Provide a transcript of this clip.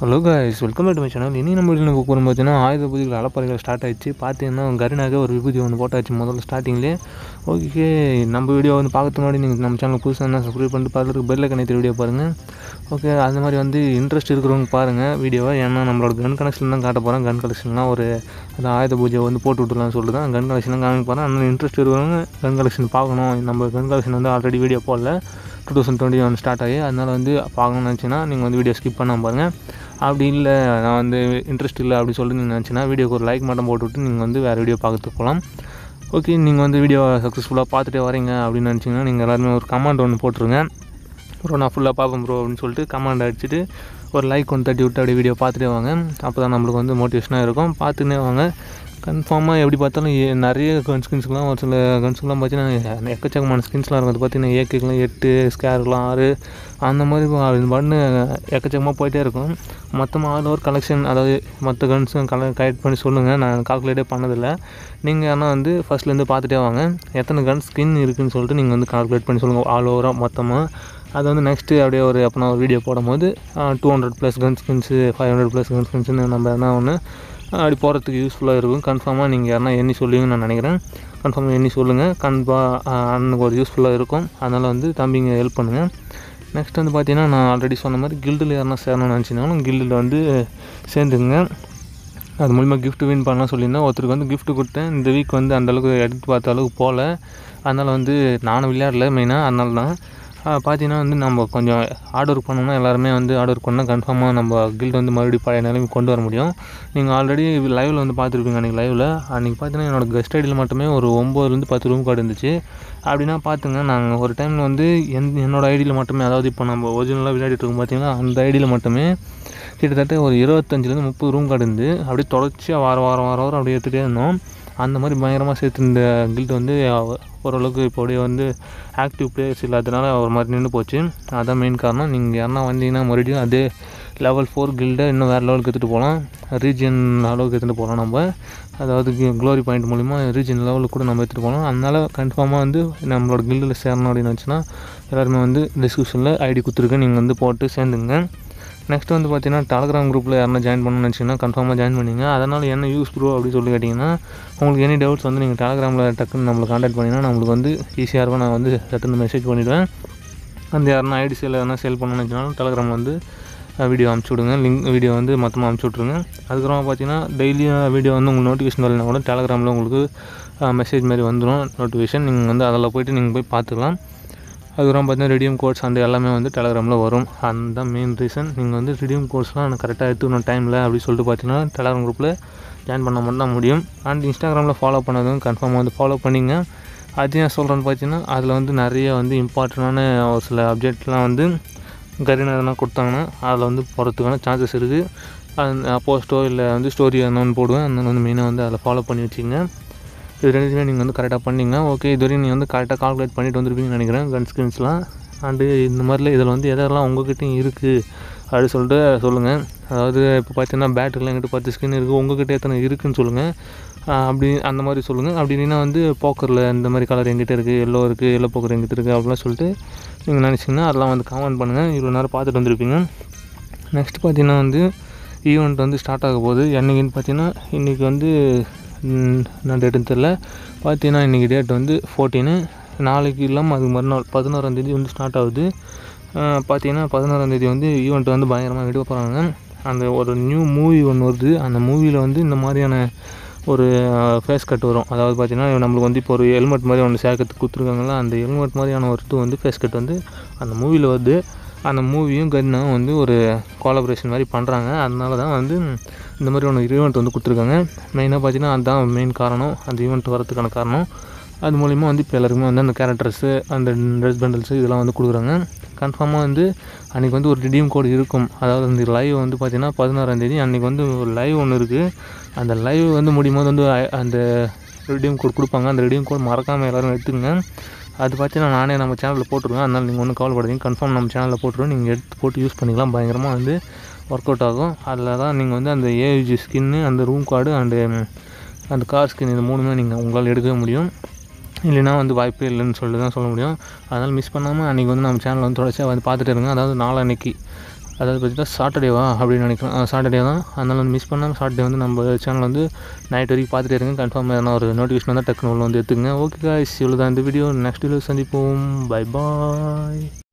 hello guys welcome back to my channel இனி நம்ம வீட்டில் போகும் பார்த்தீங்கன்னா ஆயுத பூஜைகள் அலப்பறைகள் ஸ்டார்ட் ஆயிடுச்சு பார்த்தீங்கன்னா கருணாக ஒரு விபூதி ஒன்று போட்டாச்சு முதல்ல ஸ்டார்டிங்லேயே ஓகே நம்ம வீடியோ வந்து பார்க்கறதுக்கு முன்னாடி நீங்கள் நம்ம சேனல் புதுசாக இருந்தால் சப்ஸ்கிரைப் பண்ணிட்டு பார்த்துட்டு பெல்ல கணக்கு வீடியோ பாருங்கள் ஓகே அந்த மாதிரி வந்து இன்ட்ரெஸ்ட் இருக்கிறவங்க பாருங்கள் வீடியோவை ஏன்னா நம்மளோட கன் கனெக்ஷன் தான் காட்ட போகிறேன் கன் கலெக்ஷன்லாம் ஒரு அந்த ஆயுத பூஜை வந்து போட்டு விட்டுலாம்னு சொல்லிட்டு தான் கன் கலெக்ஷன் காமிக்க போகிறேன் அந்த இன்ட்ரெஸ்ட் இருக்கிறவங்க கன் கலெக்ஷன் பார்க்கணும் நம்ம கன் கலெக்ஷன் வந்து ஆல்ரெடி வீடியோ போடல two thousand twenty one start ஆகி அதனால் வந்து பார்க்கணும்னு நினச்சின்னா நீங்கள் வந்து வீடியோ ஸ்கிப் பண்ணாமல் பாருங்கள் அப்படி இல்லை நான் வந்து இன்ட்ரெஸ்ட் இல்லை அப்படி சொல்லிட்டு நீங்கள் நினச்சின்னா வீடியோக்கு ஒரு லைக் மட்டும் போட்டுவிட்டு நீங்கள் வந்து வேறு வீடியோ பார்க்கறதுக்கு போகலாம் ஓகே நீங்கள் வந்து வீடியோ சக்ஸஸ்ஃபுல்லாக பார்த்துட்டே வரீங்க அப்படின்னு நினச்சிங்கன்னா நீங்கள் எல்லாருமே ஒரு கமெண்ட் ஒன்று போட்டுருங்க ப்ரோ நான் ஃபுல்லாக பார்ப்பேன் ப்ரோ அப்படின்னு சொல்லிட்டு கமெண்ட் அடிச்சுட்டு ஒரு லைக் ஒன்று தட்டி விட்டு அப்படியே வீடியோ பார்த்துட்டே வாங்க அப்போ தான் நம்மளுக்கு வந்து மோட்டிவேஷனாக இருக்கும் பார்த்துன்னே வாங்க கன்ஃபார்மாக எப்படி பார்த்தாலும் ஏ- நிறைய கன் ஸ்கின்ஸ்க்குலாம் ஒரு சில கன்ஸுக்குலாம் பார்த்தீங்கன்னா எக்கச்சக்கமான ஸ்கின்ஸ்லாம் இருக்கும் அது பார்த்தீங்கன்னா ஏகேக்கெலாம் எட்டு ஸ்கேர்லாம் ஆறு அந்த மாதிரி இது பண்ணு எக்கச்சக்கமாக போயிட்டே இருக்கும் மொத்தமாக ஆல் ஓவர் கலெக்ஷன் அதாவது மற்ற கன்ஸும் கல கலெக்ட் பண்ணி சொல்லுங்கள் நான் கால்குலேட்டே பண்ணதில்லை நீங்கள் ஆனால் வந்து ஃபஸ்ட்லேருந்து பார்த்துட்டே வாங்க எத்தனை கன் ஸ்கின் இருக்குன்னு சொல்லிட்டு நீங்கள் வந்து கால்குலேட் பண்ணி சொல்லுங்கள் ஆல் ஓவராக மொத்தமாக அது வந்து நெக்ஸ்ட்டு அப்படியே ஒரு அப்போ நான் ஒரு வீடியோ போடும்போது two hundred plus gun skins five hundred plus gun ஸ்கின்ஸ்னு நம்ம என்ன ஒன்று அப்படி போகிறதுக்கு யூஸ்ஃபுல்லாக இருக்கும் கன்ஃபார்மாக நீங்கள் யாருனா எண்ணி சொல்லுவீங்கன்னு நான் நினைக்கிறேன் கன்ஃபார்மாக எண்ணி சொல்லுங்கள் கன்ஃபார்ம் அண்ணனுக்கு ஒரு யூஸ்ஃபுல்லாக இருக்கும் அதனால் வந்து தம்பிங்க ஹெல்ப் பண்ணுங்கள் நெக்ஸ்ட் வந்து பார்த்தீங்கன்னா நான் ஆல்ரெடி சொன்ன மாதிரி கில்டில் யாருனா சேரணும்னு நினச்சினாலும் கில்டில் வந்து சேர்ந்துக்குங்க அது மூலிமா gift வின் பண்ணலாம் சொல்லியிருந்தேன் ஒருத்தருக்கு வந்து gift கொடுத்தேன் இந்த வீக் வந்து அந்தளவுக்கு எடுத்து பார்த்த அளவுக்கு போகல அதனால் வந்து நானும் விளையாடல மெயினாக அதனால தான் பார்த்தீங்கன்னா வந்து நம்ம கொஞ்சம் ஹார்ட் ஒர்க் பண்ணோம்னா எல்லாருமே வந்து ஹார்ட் ஒர்க் பண்ணால் கன்ஃபார்மாக நம்ம கில்ட் வந்து மறுபடியும் பழைய நிலைமை கொண்டு வர முடியும் நீங்கள் ஆல்ரெடி லைவில் வந்து பார்த்துருப்பீங்க அன்றைக்கி லைவில் அன்றைக்கி பார்த்தீங்கன்னா என்னோட கெஸ்ட் ஐடியில் மட்டுமே ஒரு ஒம்போதுலேருந்து பத்து ரூம் கார்டு இருந்துச்சு அப்படின்னா பார்த்துங்க நாங்கள் ஒரு டைமில் வந்து என் என்னோடய ஐடியில் மட்டுமே அதாவது இப்போ நம்ம ஒரிஜினலாக விளையாடிட்டு இருக்கோம் பார்த்தீங்கன்னா அந்த ஐடியில் மட்டுமே கிட்டத்தட்ட ஒரு இருபத்தஞ்சிலேருந்து முப்பது ரூம் கார்டு இருந்து அப்படியே தொடர்ச்சியாக வாரம் வாரம் வாரம் வாரம் அப்படியே எடுத்துகிட்டே இருந்தோம் அந்த மாதிரி பயங்கரமாக சேர்த்து இந்த கில்ட் வந்து அஹ், ஓரளவுக்கு இப்போ அப்படியே வந்து ஆக்டிவ் பிளேயர்ஸ் இல்லாதனால ஒரு மாதிரி நின்று போச்சு அதான் மெயின் காரணம் நீங்கள் யாருன்னா வந்தீங்கன்னா மறுபடியும் அதே லெவல் ஃபோர் கில்டை இன்னும் வேறு லெவலுக்கு எடுத்துகிட்டு போகலாம் ரீஜன் அளவுக்கு எடுத்துகிட்டு போகலாம் நம்ம அதாவது க்ளோரி பாயிண்ட் மூலிமா ரீஜன் லெவலுக்கு கூட நம்ம எடுத்துகிட்டு போகலாம் அதனால் கன்ஃபார்மாக வந்து நம்மளோட கில்டில் சேரணும் அப்படின்னு நினச்சின்னா எல்லாருமே வந்து டிஸ்கிரிப்ஷனில் ஐடி கொடுத்துருக்கேன் நீங்கள் வந்து போட்டு சேர்ந்துங்க நெக்ஸ்ட் வந்து பார்த்தீங்கன்னா டெலகிராம் குரூப்பில் யாருன்னா ஜாயின் பண்ணணும்னு நினச்சிங்கன்னா கன்ஃபார்மாக ஜாயின் பண்ணிங்க அதனால் என்ன யூஸ் ப்ரோ அப்படி சொல்லி கேட்டிங்கன்னா உங்களுக்கு எனி டவுட்ஸ் வந்து நீங்கள் டெலகிராமில் டக்குன்னு நம்மளை காண்டாக்ட் பண்ணிங்கன்னா நம்மளுக்கு வந்து ஈஸியாக இருக்கும் நான் வந்து டக்குன்னு மெசேஜ் பண்ணிவிடுவேன் அந்த யாருன்னா ஐடி சேல் எதனா சேல் பண்ணணும்னு நினச்சினாலும் டெலகிராமில் வந்து வீடியோ அமுச்சு விடுங்க லிங்க் வீடியோ வந்து மொத்தமாக அமுச்சு விட்ருங்க அதுக்கப்புறமா பார்த்தீங்கன்னா டெய்லியும் வீடியோ வந்து உங்களுக்கு நோட்டிஃபிகேஷன் வரலைனா கூட டெலகிராமில் உங்களுக்கு மெசேஜ் மாதிரி வந்துடும் நோட்டிஃபிகேஷன் நீங்கள் வந்து அதில் போயிட்டு நீங்கள் போய் பார்த்துக்கலாம் அதுக்கப்புறம் பார்த்தீங்கன்னா ரெடியூம் கோட்ஸ் அந்த எல்லாமே வந்து டெலகிராமில் வரும் அந்த மெயின் ரீசன் நீங்கள் வந்து ரெடியூம் கோட்ஸ்லாம் எனக்கு கரெக்டாக எடுத்துக்கணும் டைமில் அப்படி சொல்லிட்டு பார்த்தீங்கன்னா டெலகிராம் குரூப்பில் ஜாயின் பண்ண மட்டும் தான் முடியும் அண்ட் இன்ஸ்டாகிராமில் ஃபாலோ பண்ணதும் கன்ஃபார்மாக வந்து ஃபாலோ பண்ணிங்க அது ஏன் சொல்கிறேன்னு பார்த்தீங்கன்னா அதில் வந்து நிறைய வந்து இம்பார்ட்டண்டான ஒரு சில அப்டேட்லாம் வந்து கரீனா எதனா கொடுத்தாங்கன்னா அதில் வந்து போகிறதுக்கான சான்சஸ் இருக்குது அது போஸ்ட்டோ இல்லை வந்து ஸ்டோரி ஒன்று போடுவேன் அதனால வந்து மெயினாக வந்து அதில் ஃபாலோ பண்ணி வச்சுங்க இது ரெண்டுத்தையுமே நீங்கள் வந்து கரெக்டாக பண்ணீங்க ஓகே இது வரையும் நீங்கள் வந்து கரெக்டாக கால்குலேட் பண்ணிட்டு வந்திருப்பீங்கன்னு நினைக்கிறேன் கன் ஸ்கின்ஸ்லாம் அண்டு இந்த மாதிரில இதில் வந்து எதெல்லாம் உங்ககிட்டயும் இருக்குது அப்படி சொல்லிட்டு சொல்லுங்கள் அதாவது இப்போ பார்த்தீங்கன்னா பேட்டரிலாம் எங்கிட்ட பத்து ஸ்கின் இருக்குது உங்ககிட்ட எத்தனை இருக்குன்னு சொல்லுங்கள் அப்படி அந்த மாதிரி சொல்லுங்கள் அப்படி இல்லைன்னா வந்து போக்கரில் இந்த மாதிரி கலர் எங்கிட்ட இருக்குது எல்லோ இருக்குது எல்லோ போக்கர் எங்கிட்ட இருக்குது அப்படிலாம் சொல்லிட்டு நீங்கள் நினச்சிங்கன்னா அதெல்லாம் வந்து கமெண்ட் பண்ணுங்கள் இவ்வளோ நேரம் பார்த்துட்டு வந்திருப்பீங்க நெக்ஸ்ட் பார்த்தீங்கன்னா வந்து ஈவெண்ட் வந்து ஸ்டார்ட் ஆக போகுது என்னைக்குன்னு பார்த்தீங்கன்னா இன்றைக்கி வந்து ம், என்ன டேட்டுன்னு தெரில பார்த்தீங்கன்னா இன்றைக்கி டேட் வந்து ஃபோர்டீனு நாளைக்கு இல்லாமல் அதுக்கு மறுநாள் பதினோராந்தேதி வந்து ஸ்டார்ட் ஆகுது அஹ், பார்த்தீங்கன்னா பதினோராந்தேதி வந்து ஈவெண்ட் வந்து பயங்கரமாக எடுக்க போகிறாங்க அந்த ஒரு நியூ மூவி ஒன்று வருது அந்த மூவியில் வந்து இந்த மாதிரியான ஒரு ஃபேஸ் கட் வரும் அதாவது பார்த்தீங்கன்னா நம்மளுக்கு வந்து இப்போ ஒரு ஹெல்மெட் மாதிரி ஒன்று சேர்க்கறதுக்கு கொடுத்துருக்காங்களா அந்த ஹெல்மெட் மாதிரியான ஒரு இது வந்து ஃபேஸ் கட் வந்து அந்த மூவியில் வருது அந்த மூவியும் கன்னாவும் வந்து ஒரு கோலாபரேஷன் மாதிரி பண்ணுறாங்க அதனால தான் வந்து இந்த மாதிரி ஒன்று ஈவெண்ட் வந்து கொடுத்துருக்காங்க மெயினாக பார்த்தீங்கன்னா அதுதான் மெயின் காரணம் அந்த ஈவெண்ட் வரதுக்கான காரணம் அது மூலிமா வந்து இப்போ எல்லாருக்குமே வந்து அந்த கேரக்டர்ஸு அந்த ட்ரெஸ் பண்டல்ஸு இதெல்லாம் வந்து கொடுக்குறாங்க கன்ஃபார்மாக வந்து அன்றைக்கி வந்து ஒரு ரிடீம் கோடு இருக்கும் அதாவது அந்த லைவ் வந்து பார்த்திங்கன்னா பதினாறாந்தேதி அன்றைக்கி வந்து ஒரு லைவ் ஒன்று இருக்குது அந்த லைவ் வந்து முடியும் போது வந்து அ- அந்த ரிடீம் கோட் கொடுப்பாங்க அந்த ரிடீம் கோட் மறக்காமல் எல்லோரும் எடுத்துங்க அது பார்த்தீங்கன்னா நானே நம்ம சேனலில் போட்டுருவேன் அதனால் நீங்கள் ஒன்றும் கவலைப்படாதீங்க கன்ஃபார்ம் நம்ம சேனலில் போட்டுருவோம் நீங்கள் எடுத்து போட்டு யூஸ் பண்ணிக்கலாம் பயங்கரமாக வந்து ஒர்க் அவுட் ஆகும் அதில் தான் நீங்கள் வந்து அந்த ஏஜி ஸ்கின்னு அந்த ரூம் கார்டு அண்டு அந்த கார் ஸ்கின் இது மூணுமே நீங்கள் உங்களால் எடுக்கவே முடியும் இல்லைன்னா வந்து வாய்ப்பே இல்லைன்னு சொல்லிட்டு தான் சொல்ல முடியும் அதனால் மிஸ் பண்ணாமல் அன்றைக்கி வந்து நம்ம சேனலில் வந்து தொடர்ச்சியாக வந்து பார்த்துட்டு இருங்க அதாவது நாளன்னைக்கு அதாவது பார்த்தீங்கன்னா சாட்டர்டேவா அப்படின்னு நினைக்கிறேன் சாட்டர்டே தான் அதனால் வந்து மிஸ் பண்ணாமல் சாட்டர்டே வந்து நம்ம சேனல் வந்து நைட் வரைக்கும் பார்த்துட்டே இருங்க கன்ஃபார்ம் எதனா ஒரு நோட்டிஃபிகேஷன் வந்தால் டக்குனு உள்ள வந்து எடுத்துங்க ஓகே காய்ஸ் இவ்வளோ தான் இந்த வீடியோ நெக்ஸ்ட் வீடியோ சந்திப்போம் பை பாய்